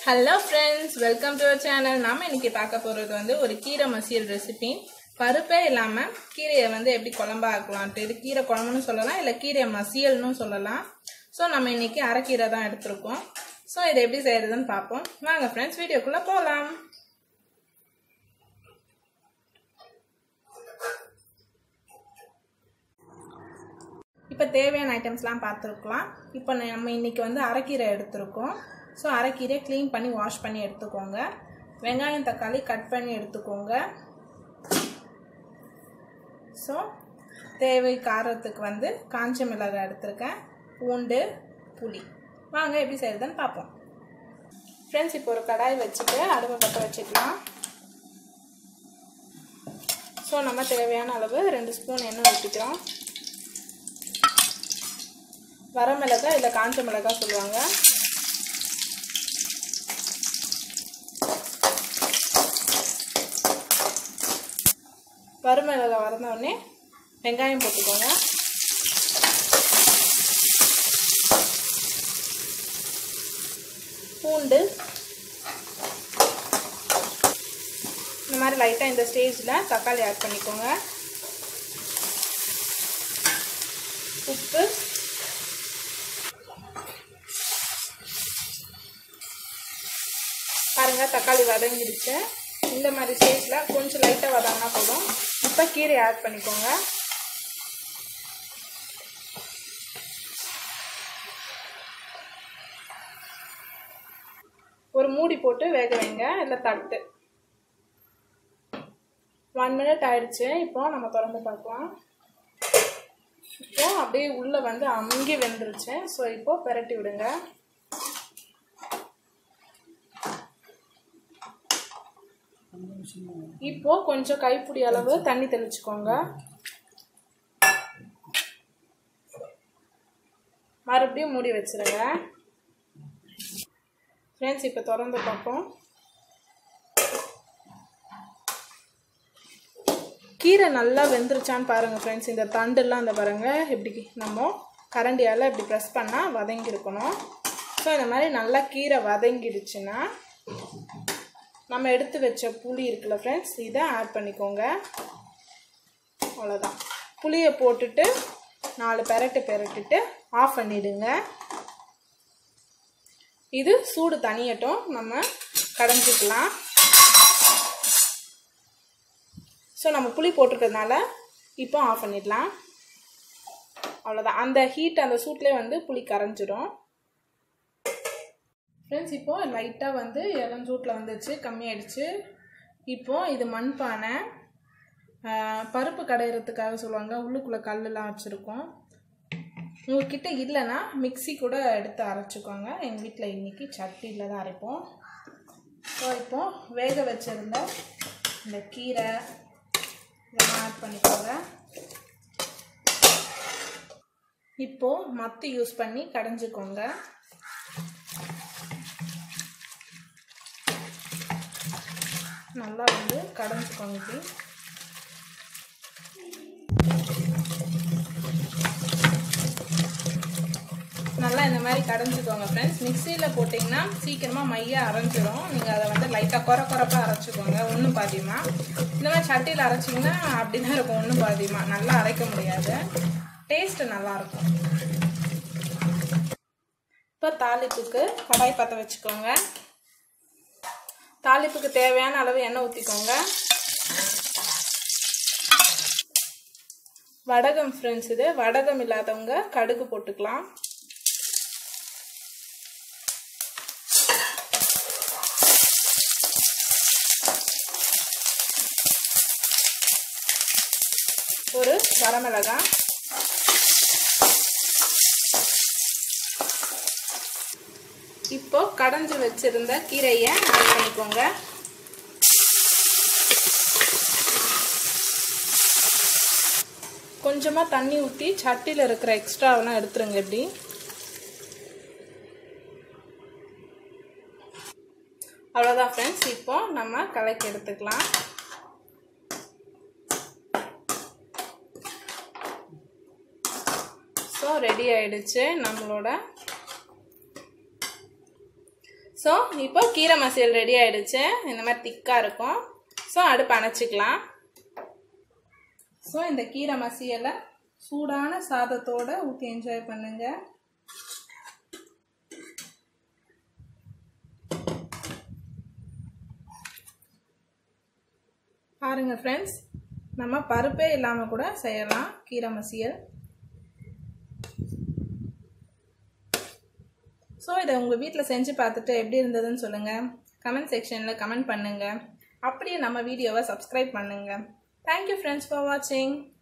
hello friends welcome to our channel நாம இன்னைக்கு பார்க்க போகிறது வந்து ஒரு கீரை மசியல் ரெசிபி பருப்பே இல்லாமல் கீரையை வந்து எப்படி குழம்பா ஆக்கலான்ட்டு இது கீரை குழம்புன்னு சொல்லலாம் இல்லை கீரை மசியல்னு சொல்லலாம் ஸோ நம்ம இன்னைக்கு அரைக்கீரை தான் எடுத்திருக்கோம் ஸோ இதை எப்படி செய்யறதுன்னு பார்ப்போம் வாங்க ஃப்ரெண்ட்ஸ் வீடியோக்குள்ளே போகலாம் இப்போ தேவையான ஐட்டம்ஸ்லாம் பார்த்துருக்கலாம் இப்போ நம்ம இன்றைக்கி வந்து அரைக்கீரை எடுத்திருக்கோம் ஸோ அரைக்கீரை க்ளீன் பண்ணி வாஷ் பண்ணி எடுத்துக்கோங்க வெங்காயம் தக்காளி கட் பண்ணி எடுத்துக்கோங்க ஸோ தேவை காரத்துக்கு வந்து காஞ்ச மிளகாய் எடுத்திருக்கேன் பூண்டு புளி வாங்க எப்படி செய்யறதுன்னு பார்ப்போம் ஃப்ரெண்ட்ஸ் இப்போ ஒரு கடாய் வச்சுட்டு அடுப்பை பற்ற வச்சுக்கலாம் ஸோ நம்ம தேவையான அளவு ரெண்டு ஸ்பூன் எண்ணெய் ஊற்றிக்கிறோம் வரமிளகாய் இல்லை காஞ்ச மிளகாய் சொல்லுவாங்க வரமிளகாய் வறந்த உடனே வெங்காயம் போட்டுக்கோங்க பூண்டு இந்த மாதிரி லைட்டாக இந்த ஸ்டேஜில் தக்காளி ஆட் பண்ணிக்கோங்க உப்பு பாருங்க தக்காளி வதங்கிடுச்சு இந்த மாதிரி ஸ்டேஜில் கொஞ்சம் லைட்டாக வதங்கினா போதும் இப்போ கீரை ஆட் பண்ணிக்கோங்க ஒரு மூடி போட்டு வேக வைங்க இல்லை தட்டு ஒன் மினிட் ஆயிடுச்சு இப்போ நம்ம திறந்து பார்க்கலாம் இப்போ அப்படியே உள்ளே வந்து அமுங்கி வெந்துருச்சு ஸோ இப்போ பெரட்டி விடுங்க இப்போ கொஞ்சம் கைப்பிடி அளவு தண்ணி தெளிச்சுக்கோங்க மறுபடியும் மூடி வச்சிருங்க ஃப்ரெண்ட்ஸ் இப்போ திறந்து பார்ப்போம் கீரை நல்லா வெந்துருச்சான்னு பாருங்கள் ஃப்ரெண்ட்ஸ் இந்த தண்டுலாம் அந்த பாருங்கள் எப்படி நம்ம கரண்டியால் இப்படி ப்ரெஸ் பண்ணால் வதங்கியிருக்கணும் ஸோ இந்த மாதிரி நல்லா கீரை வதங்கிடுச்சுன்னா நம்ம எடுத்து வச்ச புளி இருக்குல்ல ஃப்ரெண்ட்ஸ் இதை ஆட் பண்ணிக்கோங்க அவ்வளோதான் புளியை போட்டுட்டு நாலு பெரட்டு பெரட்டிட்டு ஆஃப் பண்ணிடுங்க இது சூடு தனியட்டும் நம்ம கடைஞ்சிக்கலாம் ஸோ நம்ம புளி போட்டிருக்கிறதுனால இப்போ ஆஃப் பண்ணிடலாம் அவ்வளோதான் அந்த ஹீட் அந்த சூட்லேயே வந்து புளி கரைஞ்சிடும் ஃப்ரெண்ட்ஸ் இப்போது லைட்டாக வந்து இளஞ்சூட்டில் வந்துச்சு கம்மியாயிடுச்சு இப்போது இது மண்பானை பருப்பு கடையிறதுக்காக சொல்லுவாங்க உள்ளுக்குள்ளே கல்லெலாம் வச்சுருக்கோம் உங்ககிட்ட இல்லைன்னா மிக்சி கூட எடுத்து அரைச்சிக்கோங்க எங்கள் வீட்டில் இன்றைக்கி சட்டியில் தான் அரைப்போம் ஸோ இப்போது வேக வச்சுருந்த இந்த கீரை இதெல்லாம் ஆட் பண்ணிக்கோங்க இப்போது மத்து யூஸ் பண்ணி கடைஞ்சிக்கோங்க நல்லா வந்து கடைஞ்சிக்கோங்க இப்படி நல்லா இந்த மாதிரி கடைஞ்சிக்கோங்க ஃப்ரெண்ட்ஸ் மிக்சியில் போட்டிங்கன்னா சீக்கிரமாக மையாக அரைஞ்சிரும் நீங்கள் அதை வந்து லைட்டாக குறை குறைப்பாக அரைச்சிக்கோங்க ஒன்றும் பாதியமாக இந்த மாதிரி சட்டியில் அரைச்சிங்கன்னா அப்படி தான் இருக்கும் ஒன்றும் பாதியமாக நல்லா அரைக்க முடியாது டேஸ்ட்டு நல்லாயிருக்கும் இப்போ தாளிப்புக்கு கடாய் பற்ற வச்சுக்கோங்க தாளிப்புக்கு தேவையான அளவு எண்ணெய் ஊற்றிக்கோங்க வடகம் ஃப்ரெண்ட்ஸ் இது வடகம் இல்லாதவங்க கடுகு போட்டுக்கலாம் ஒரு வரமிளகாய் இப்போ கடைஞ்சி வச்சிருந்த கீரையை ஆட் பண்ணிக்கோங்க கொஞ்சமாக தண்ணி ஊற்றி சட்டியில் இருக்கிற எக்ஸ்ட்ராவெல்லாம் எடுத்துருங்க எப்படி அவ்வளோதான் ஃப்ரெண்ட்ஸ் இப்போ நம்ம கலக்கி எடுத்துக்கலாம் ஸோ ரெடி ஆயிடுச்சு நம்மளோட ஸோ இப்போ கீரை மசியல் ரெடி ஆயிடுச்சு இந்த மாதிரி திக்காக இருக்கும் ஸோ அடுப்பு அணைச்சிக்கலாம் ஸோ இந்த கீரை மசியலை சூடான சாதத்தோட ஊற்றி என்ஜாய் பண்ணுங்க பாருங்க ஃப்ரெண்ட்ஸ் நம்ம பருப்பே இல்லாமல் கூட செய்யலாம் கீரை மசியல் ஸோ இதை உங்கள் வீட்டில் செஞ்சு பார்த்துட்டு எப்படி இருந்ததுன்னு சொல்லுங்கள் கமெண்ட் செக்ஷனில் கமெண்ட் பண்ணுங்கள் அப்படியே நம்ம வீடியோவை சப்ஸ்கிரைப் பண்ணுங்கள் தேங்க்யூ ஃப்ரெண்ட்ஸ் ஃபார் வாட்சிங்